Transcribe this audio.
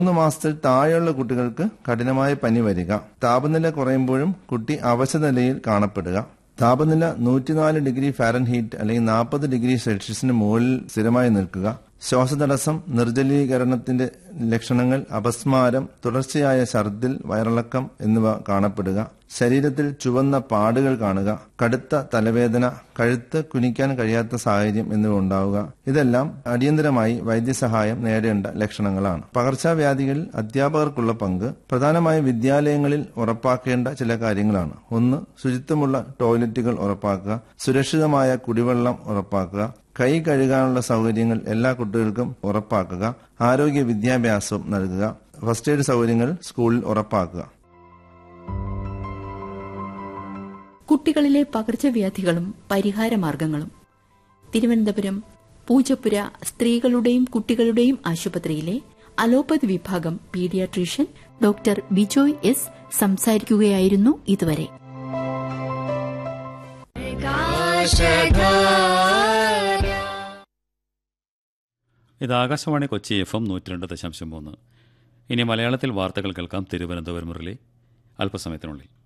മൂന്ന് മാസത്തിൽ താഴെയുള്ള കുട്ടികൾക്ക് കഠിനമായ പനി വരിക താപനില കുറയുമ്പോഴും കുട്ടി അവശനിലയിൽ കാണപ്പെടുക താപനില നൂറ്റിനാല് ഡിഗ്രി ഫാരൻഹീറ്റ് അല്ലെങ്കിൽ നാൽപ്പത് ഡിഗ്രി സെൽഷ്യസിന് മുകളിൽ സ്ഥിരമായി നിൽക്കുക ശ്വാസതടസ്സം നിർജ്ജലീകരണത്തിന്റെ ലക്ഷണങ്ങൾ അപസ്മാരം തുടർച്ചയായ ഛർദിൽ വയറിളക്കം എന്നിവ കാണപ്പെടുക ശരീരത്തിൽ ചുവന്ന പാടുകൾ കാണുക കടുത്ത തലവേദന കഴുത്ത് കുനിക്കാൻ കഴിയാത്ത സാഹചര്യം എന്നിവ ഉണ്ടാവുക ഇതെല്ലാം അടിയന്തരമായി വൈദ്യസഹായം നേടേണ്ട ലക്ഷണങ്ങളാണ് പകർച്ചവ്യാധികളിൽ അധ്യാപകർക്കുള്ള പങ്ക് പ്രധാനമായും വിദ്യാലയങ്ങളിൽ ഉറപ്പാക്കേണ്ട ചില കാര്യങ്ങളാണ് ഒന്ന് ശുചിത്വമുള്ള ടോയ്ലറ്റുകൾ ഉറപ്പാക്കുക സുരക്ഷിതമായ കുടിവെള്ളം ഉറപ്പാക്കുക കൈ കഴുകാനുള്ള സൗകര്യങ്ങൾ എല്ലാ കുട്ടികൾക്കും ഉറപ്പാക്കുക ആരോഗ്യ വിദ്യാഭ്യാസവും നൽകുക ഫസ്റ്റ് എയ്ഡ് സൗകര്യങ്ങൾ സ്കൂളിൽ ഉറപ്പാക്കുക കുട്ടികളിലെ പകർച്ചവ്യാധികളും പരിഹാരമാർഗങ്ങളും തിരുവനന്തപുരം പൂജപ്പുര സ്ത്രീകളുടെയും കുട്ടികളുടെയും ആശുപത്രിയിലെ അലോപ്പതി വിഭാഗം പീഡിയാട്രീഷ്യൻ ഡോക്ടർ ബിജോയ് എസ് സംസാരിക്കുകയായിരുന്നു ഇതുവരെ ഇത് ആകാശവാണി കൊച്ചി എഫ് എം നൂറ്റി രണ്ട് ദശാംശം മൂന്ന് ഇനി മലയാളത്തിൽ വാർത്തകൾ കേൾക്കാം തിരുവനന്തപുരം മുരളി അല്പസമയത്തിനുള്ളിൽ